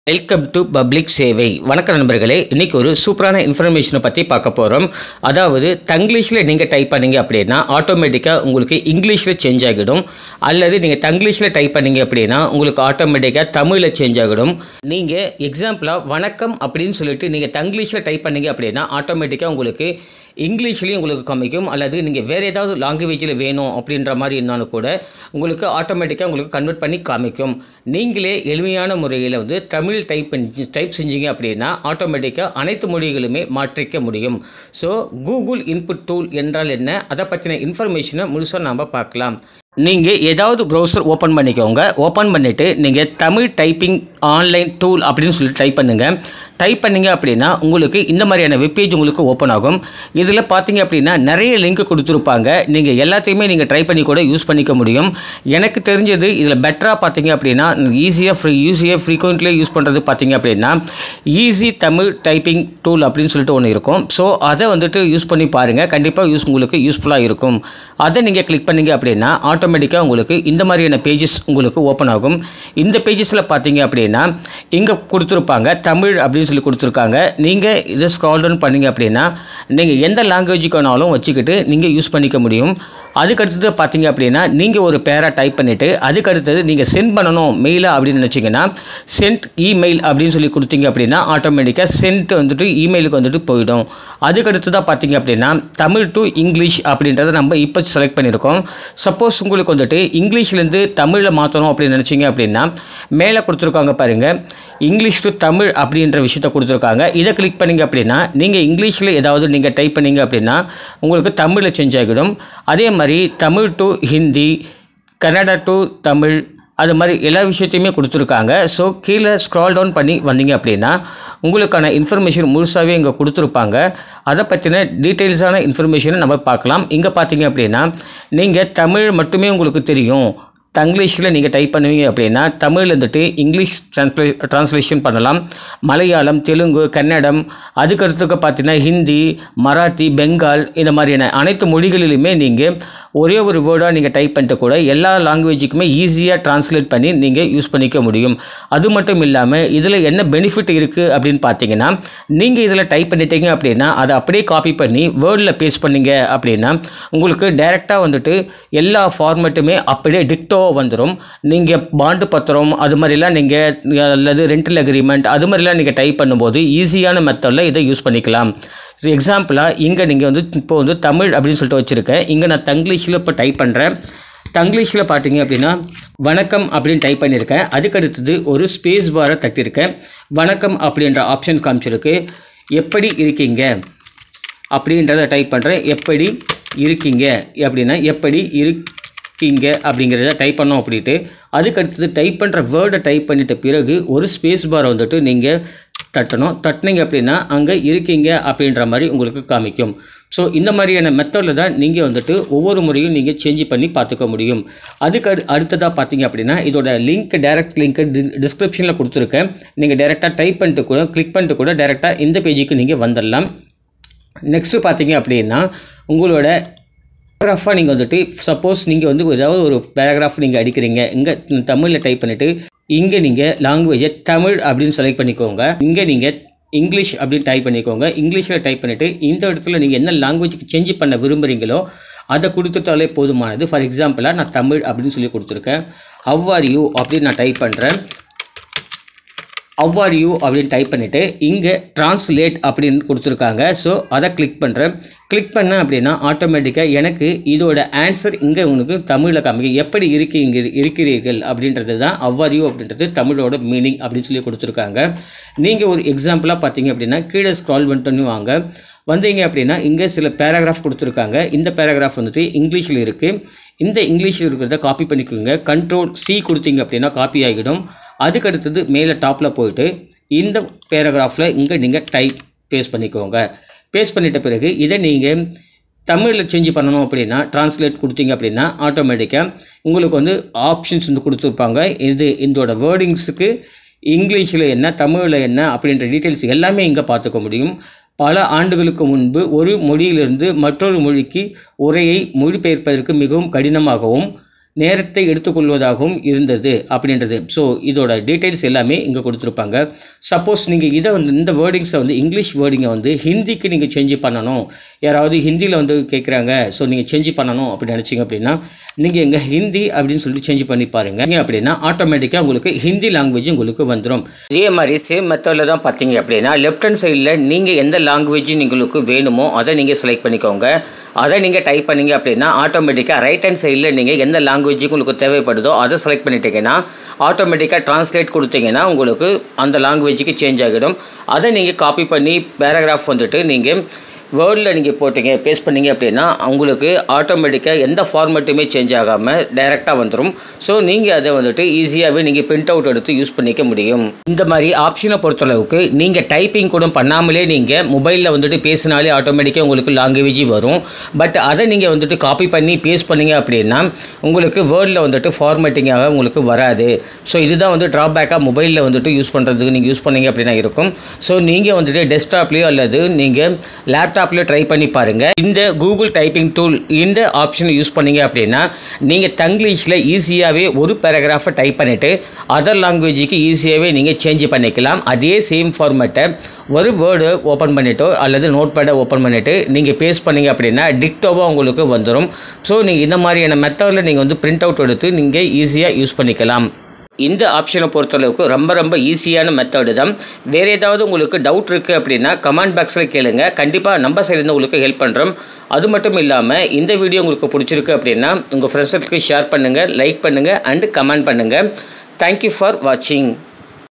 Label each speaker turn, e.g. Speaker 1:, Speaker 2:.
Speaker 1: welcome to public சேவை வணக்கம் நண்பர்களே இன்றைக்கி ஒரு சூப்பரான இன்ஃபர்மேஷனை பற்றி பார்க்க போகிறோம் அதாவது தங்கிலீஷில் நீங்கள் டைப் பண்ணீங்க அப்படின்னா ஆட்டோமேட்டிக்காக உங்களுக்கு இங்கிலீஷில் சேஞ்ச் ஆகிடும் அல்லது நீங்கள் தங்கிலீஷில் டைப் பண்ணீங்க அப்படின்னா உங்களுக்கு ஆட்டோமேட்டிக்காக தமிழில் சேஞ்ச் ஆகிடும் நீங்கள் எக்ஸாம்பிளாக வணக்கம் அப்படின்னு சொல்லிட்டு நீங்கள் தங்கிலீஷில் டைப் பண்ணீங்க அப்படின்னா ஆட்டோமேட்டிக்காக உங்களுக்கு இங்கிலீஷ்லேயும் உங்களுக்கு காமிக்கும் அல்லது நீங்கள் வேறு ஏதாவது லாங்குவேஜில் வேணும் அப்படின்ற மாதிரி இருந்தாலும் கூட உங்களுக்கு ஆட்டோமேட்டிக்காக உங்களுக்கு கன்வெர்ட் பண்ணி காமிக்கும் நீங்களே எளிமையான முறையில் வந்து தமிழ் டைப் பண்ணி டைப் செஞ்சீங்க அப்படின்னா ஆட்டோமேட்டிக்காக அனைத்து மொழிகளுமே மாற்றிக்க முடியும் ஸோ கூகுள் இன்புட் டூல் என்றால் என்ன அதை பற்றின இன்ஃபர்மேஷனை முழுசாக நாம் பார்க்கலாம் நீங்கள் ஏதாவது ப்ரௌசர் ஓப்பன் பண்ணிக்கோங்க ஓப்பன் பண்ணிவிட்டு நீங்கள் தமிழ் டைப்பிங் ஆன்லைன் டூல் அப்படின்னு சொல்லி டைப் பண்ணுங்கள் டைப் பண்ணீங்க அப்படின்னா உங்களுக்கு இந்த மாதிரியான வெப்பேஜ் உங்களுக்கு ஓப்பன் ஆகும் இதில் பார்த்தீங்க அப்படின்னா நிறைய லிங்க் கொடுத்துருப்பாங்க நீங்கள் எல்லாத்தையுமே நீங்கள் ட்ரை பண்ணி கூட யூஸ் பண்ணிக்க முடியும் எனக்கு தெரிஞ்சது இதில் பெட்டராக பார்த்தீங்க அப்படின்னா ஈஸியாக ஃப்ரீ ஈஸியாக ஃப்ரீக்வெண்ட்லியாக யூஸ் பண்ணுறது பார்த்தீங்க அப்படின்னா ஈஸி தமிழ் டைப்பிங் டூல் அப்படின்னு சொல்லிட்டு ஒன்று இருக்கும் ஸோ அதை வந்துட்டு யூஸ் பண்ணி பாருங்கள் கண்டிப்பாக யூஸ் உங்களுக்கு யூஸ்ஃபுல்லாக இருக்கும் அதை நீங்கள் கிளிக் பண்ணீங்க அப்படின்னா ஆட்டோமேட்டிக்காக உங்களுக்கு இந்த மாதிரியான பேஜஸ் உங்களுக்கு ஓப்பன் ஆகும் இந்த பேஜஸில் பார்த்தீங்க அப்படின்னா இங்கே கொடுத்துருப்பாங்க தமிழ் அப்படின்னு சொல்லி கொடுத்துருக்காங்க நீங்கள் இதை ஸ்க்ரால் டவுன் பண்ணீங்க அப்படின்னா நீங்கள் எந்த லாங்குவேஜுக்கு வேணாலும் வச்சுக்கிட்டு நீங்கள் யூஸ் பண்ணிக்க முடியும் அதுக்கு அடுத்தது பார்த்தீங்க அப்படின்னா நீங்கள் ஒரு பேரா டைப் பண்ணிவிட்டு அதுக்கு அடுத்தது நீங்கள் சென்ட் பண்ணணும் மெயிலாக அப்படின்னு நினச்சிங்கன்னா சென்ட் இமெயில் அப்படின்னு சொல்லி கொடுத்தீங்க அப்படின்னா ஆட்டோமேட்டிக்காக சென்ட் வந்துட்டு இமெயிலுக்கு வந்துட்டு போயிடும் அதுக்கு அடுத்ததாக பார்த்தீங்க அப்படின்னா தமிழ் டு இங்கிலீஷ் அப்படின்றத நம்ம இப்போ செலக்ட் பண்ணியிருக்கோம் சப்போஸ் உங்களுக்கு வந்துட்டு இங்கிலீஷ்லேருந்து தமிழில் மாற்றணும் அப்படின்னு நினச்சிங்க அப்படின்னா மேலே கொடுத்துருக்காங்க பாருங்கள் இங்கிலீஷ் டு தமிழ் அப்படின்ற விஷயத்த கொடுத்துருக்காங்க இதை கிளிக் பண்ணிங்க அப்படின்னா நீங்கள் இங்கிலீஷில் ஏதாவது நீங்கள் டைப் பண்ணீங்க அப்படின்னா உங்களுக்கு தமிழில் சேஞ்ச் ஆகிடும் அதே மாதிரி தமிழ் டு ஹிந்தி கன்னடா டு தமிழ் அது மாதிரி எல்லா விஷயத்தையுமே கொடுத்துருக்காங்க ஸோ கீழே ஸ்க்ரால் டவுன் பண்ணி வந்தீங்க அப்படின்னா உங்களுக்கான இன்ஃபர்மேஷன் முழுசாகவே இங்கே கொடுத்துருப்பாங்க அதை பற்றின டீட்டெயில்ஸான இன்ஃபர்மேஷனை நம்ம பார்க்கலாம் இங்கே பார்த்தீங்க அப்படின்னா நீங்கள் தமிழ் மட்டுமே உங்களுக்கு தெரியும் தங்கிலீஷில் நீங்கள் டைப் பண்ணுவீங்க அப்படின்னா தமிழ் வந்துட்டு இங்கிலீஷ் ட்ரான்ஸ்லே ட்ரான்ஸ்லேஷன் பண்ணலாம் மலையாளம் தெலுங்கு கன்னடம் அதுக்கடுத்துக்கு பார்த்தீங்கன்னா ஹிந்தி மராத்தி பெங்கால் இந்த மாதிரியான அனைத்து மொழிகளிலுமே நீங்கள் ஒரே ஒரு வேர்டாக நீங்கள் டைப் பண்ணிட்டு கூட எல்லா லாங்குவேஜுக்குமே ஈஸியாக ட்ரான்ஸ்லேட் பண்ணி நீங்கள் யூஸ் பண்ணிக்க முடியும் அது மட்டும் இல்லாமல் இதில் என்ன பெனிஃபிட் இருக்குது அப்படின்னு பார்த்தீங்கன்னா நீங்கள் இதில் டைப் பண்ணிட்டீங்க அப்படின்னா அதை அப்படியே காப்பி பண்ணி வேர்டில் பேஸ்ட் பண்ணீங்க அப்படின்னா உங்களுக்கு டைரெக்டாக வந்துட்டு எல்லா ஃபார்மேட்டுமே அப்படியே டிக்டோ வந்துடும் நீங்கள் பாண்டு பத்திரம் அது மாதிரிலாம் நீங்கள் அல்லது ரெண்டல் அக்ரிமெண்ட் அது மாதிரிலாம் நீங்கள் டைப் பண்ணும்போது ஈஸியான மெத்தடில் இதை யூஸ் பண்ணிக்கலாம் எக்ஸாம்பிளாக இங்கே நீங்கள் வந்து இப்போ வந்து தமிழ் அப்படின்னு சொல்லிட்டு வச்சுருக்கேன் இங்கே நான் தங்கிலீஷில் இப்போ டைப் பண்ணுறேன் தங்கிலீஷில் பார்த்தீங்க அப்படின்னா வணக்கம் அப்படின்னு டைப் பண்ணியிருக்கேன் அதுக்கு அடுத்தது ஒரு ஸ்பேஸ் பாரை தட்டியிருக்கேன் வணக்கம் அப்படின்ற ஆப்ஷன் காமிச்சிருக்கு எப்படி இருக்கீங்க அப்படின்றத டைப் பண்ணுறேன் எப்படி இருக்கீங்க அப்படின்னா எப்படி இருக்கீங்க அப்படிங்கிறத டைப் பண்ணோம் அப்படின்ட்டு அதுக்கு அடுத்தது டைப் பண்ணுற வேர்டை டைப் பண்ணிட்ட பிறகு ஒரு ஸ்பேஸ் பாரை வந்துட்டு நீங்கள் தட்டணும் தட்டினீங்க அப்படின்னா அங்கே இருக்கீங்க அப்படின்ற மாதிரி உங்களுக்கு காமிக்கும் ஸோ இந்த மாதிரியான மெத்தடில் தான் நீங்கள் வந்துட்டு ஒவ்வொரு முறையும் நீங்கள் சேஞ்ச் பண்ணி பார்த்துக்க முடியும் அதுக்கு அடு அடுத்ததாக பார்த்தீங்க அப்படின்னா இதோட லிங்க் டைரக்ட் லிங்க்கு டிஸ்கிரிப்ஷனில் கொடுத்துருக்கேன் நீங்கள் டேரெக்டாக டைப் பண்ணிட்டு கூட கிளிக் பண்ணிட்டு கூட டேரெக்டாக இந்த பேஜுக்கு நீங்கள் வந்துடலாம் நெக்ஸ்ட்டு பார்த்தீங்க அப்படின்னா உங்களோட பேராகிராஃபாக நீங்கள் வந்துட்டு சப்போஸ் நீங்கள் வந்து ஏதாவது ஒரு பேராகிராஃப் நீங்கள் அடிக்கிறீங்க இங்கே தமிழில் டைப் பண்ணிவிட்டு இங்கே நீங்கள் லாங்குவேஜை தமிழ் அப்படின்னு செலக்ட் பண்ணிக்கோங்க இங்கே நீங்கள் இங்கிலீஷ் அப்படின்னு டைப் பண்ணிக்கோங்க இங்கிலீஷில் டைப் பண்ணிவிட்டு இந்த இடத்துல நீங்கள் என்ன லாங்குவேஜுக்கு சேஞ்ச் பண்ண விரும்புகிறீங்களோ அதை கொடுத்துட்டாலே போதுமானது ஃபார் எக்ஸாம்பிளாக நான் தமிழ் அப்படின்னு சொல்லி கொடுத்துருக்கேன் ஹவ் ஆர் யூ அப்படின்னு நான் டைப் பண்ணுறேன் ஹவ் ஆர் யூ அப்படின்னு டைப் பண்ணிவிட்டு இங்கே ட்ரான்ஸ்லேட் அப்படின்னு கொடுத்துருக்காங்க ஸோ அதை கிளிக் பண்ணுறேன் கிளிக் பண்ணேன் அப்படின்னா ஆட்டோமேட்டிக்காக எனக்கு இதோட ஆன்சர் இங்கே உனக்கு தமிழில் காமிக்கும் எப்படி இருக்கீங்க இருக்கிறீர்கள் அப்படின்றது தான் ஹவ் ஆர் யூ அப்படின்றது தமிழோட மீனிங் அப்படின்னு சொல்லி கொடுத்துருக்காங்க நீங்கள் ஒரு எக்ஸாம்பிளாக பார்த்தீங்க அப்படின்னா கீழே ஸ்க்ரால் பண்ணிட்டு வாங்க வந்தீங்க அப்படின்னா இங்கே சில பேராகிராஃப் கொடுத்துருக்காங்க இந்த பேராகிராஃப் வந்துட்டு இங்கிலீஷில் இருக்குது இந்த இங்கிலீஷில் இருக்கிறத காப்பி பண்ணிக்கோங்க கண்ட்ரோல் சி கொடுத்தீங்க அப்படின்னா காப்பி ஆகிடும் அதுக்கு அடுத்தது மேலே டாப்பில் போயிட்டு இந்த பேராகிராஃபில் இங்கே நீங்கள் டைப் பேஸ்ட் பண்ணிக்கோங்க பேஸ்ட் பண்ணிட்ட பிறகு இதை நீங்கள் தமிழில் சேஞ்ச் பண்ணணும் அப்படின்னா ட்ரான்ஸ்லேட் கொடுத்தீங்க அப்படின்னா ஆட்டோமேட்டிக்காக உங்களுக்கு வந்து ஆப்ஷன்ஸ் வந்து கொடுத்துருப்பாங்க இது இதோட வேர்டிங்ஸுக்கு இங்கிலீஷில் என்ன தமிழில் என்ன அப்படின்ற டீட்டெயில்ஸ் எல்லாமே இங்கே பார்த்துக்க முடியும் பல ஆண்டுகளுக்கு முன்பு ஒரு மொழியிலிருந்து மற்றொரு மொழிக்கு உரையை மொழிபெயர்ப்பதற்கு மிகவும் கடினமாகவும் நேரத்தை எடுத்துக்கொள்வதாகவும் இருந்தது அப்படின்றது ஸோ இதோட டீட்டெயில்ஸ் எல்லாமே இங்கே கொடுத்துருப்பாங்க சப்போஸ் நீங்கள் இதை வந்து இந்த வேர்டிங்ஸை வந்து இங்கிலீஷ் வேர்டிங்கை வந்து ஹிந்திக்கு நீங்கள் சேஞ்ச் பண்ணணும் யாராவது ஹிந்தியில் வந்து கேட்குறாங்க ஸோ நீங்கள் சேஞ்ச் பண்ணணும் அப்படின்னு நினச்சிங்க அப்படின்னா நீங்கள் எங்கள் ஹிந்தி அப்படின்னு சொல்லிட்டு சேஞ்ச் பண்ணி பாருங்க நீங்க அப்படின்னா ஆட்டோமேட்டிக்காக உங்களுக்கு ஹிந்தி லாங்குவேஜ் உங்களுக்கு வந்துடும் இதே மாதிரி சேம் மெத்தடில் தான் பார்த்தீங்க அப்படின்னா லெஃப்ட் ஹேண்ட் சைடில் நீங்கள் எந்த லாங்குவேஜ் உங்களுக்கு வேணுமோ அதை நீங்கள் செலக்ட் பண்ணிக்கோங்க அதை நீங்கள் டைப் பண்ணீங்க அப்படின்னா ஆட்டோமேட்டிக்காக ரைட் ஹேண்ட் சைடில் நீங்கள் எந்த லாங்குவேஜ் உங்களுக்கு தேவைப்படுதோ அதை செலக்ட் பண்ணிட்டீங்கன்னா ஆட்டோமேட்டிக்காக ட்ரான்ஸ்லேட் கொடுத்தீங்கன்னா உங்களுக்கு அந்த லாங்குவேஜுக்கு சேஞ்ச் ஆகிடும் அதை நீங்கள் காப்பி பண்ணி பேராகிராஃப் வந்துட்டு நீங்கள் வேர்டில் நீங்கள் போட்டீங்க பேஸ்ட் பண்ணீங்க அப்படின்னா உங்களுக்கு ஆட்டோமேட்டிக்காக எந்த ஃபார்மேட்டுமே சேஞ்ச் ஆகாமல் டைரெக்டாக வந்துடும் ஸோ நீங்கள் அதை வந்துட்டு ஈஸியாகவே நீங்கள் பிரிண்ட் அவுட் எடுத்து யூஸ் பண்ணிக்க முடியும் இந்த மாதிரி ஆப்ஷனை பொறுத்தளவுக்கு நீங்கள் டைப்பிங் கூட பண்ணாமலே நீங்கள் மொபைலில் வந்துட்டு பேசினாலே ஆட்டோமேட்டிக்காக உங்களுக்கு லாங்குவேஜ் வரும் பட் அதை நீங்கள் வந்துட்டு காப்பி பண்ணி பேஸ்ட் பண்ணீங்க அப்படின்னா உங்களுக்கு வேர்டில் வந்துட்டு ஃபார்மேட்டிங்காக உங்களுக்கு வராது ஸோ இதுதான் வந்து ட்ராபேக்காக மொபைலில் வந்துட்டு யூஸ் பண்ணுறதுக்கு நீங்கள் யூஸ் பண்ணீங்க அப்படின்னா இருக்கும் ஸோ நீங்கள் வந்துட்டு டெஸ்க்டாப்லேயோ அல்லது நீங்கள் லேப்டாப் லேப்டாப்லேயே ட்ரை பண்ணி பாருங்கள் இந்த கூகுள் டைப்பிங் டூல் இந்த ஆப்ஷனை யூஸ் பண்ணீங்க அப்படின்னா நீங்கள் தங்கிலீஷில் ஈஸியாகவே ஒரு பேராகிராஃபை டைப் பண்ணிவிட்டு அதர் லாங்குவேஜுக்கு ஈஸியாகவே நீங்கள் சேஞ்ச் பண்ணிக்கலாம் அதே சேம் ஃபார்மேட்டை ஒரு வேர்டு ஓப்பன் பண்ணிட்டோ அல்லது நோட் பேடை ஓப்பன் பண்ணிவிட்டு நீங்கள் பேஸ்ட் பண்ணீங்க அப்படின்னா டிக்டோவாக உங்களுக்கு வந்துடும் ஸோ நீங்கள் இந்த மாதிரியான மெத்தடில் நீங்கள் வந்து பிரிண்ட் அவுட் எடுத்து நீங்கள் ஈஸியாக யூஸ் பண்ணிக்கலாம் இந்த ஆப்ஷனை பொறுத்தளவுக்கு ரொம்ப ரொம்ப ஈஸியான மெத்தடு தான் வேறு ஏதாவது உங்களுக்கு டவுட் இருக்குது அப்படின்னா கமெண்ட் பாக்ஸில் கேளுங்க கண்டிப்பாக நம்ம சைட்லேருந்து உங்களுக்கு ஹெல்ப் பண்ணுறோம் அது மட்டும் இல்லாமல் இந்த வீடியோ உங்களுக்கு பிடிச்சிருக்கு அப்படின்னா உங்கள் ஃப்ரெண்ட்ஸுக்கு ஷேர் பண்ணுங்கள் லைக் பண்ணுங்கள் அண்டு கமெண்ட் பண்ணுங்கள் தேங்க்யூ ஃபார் வாட்சிங்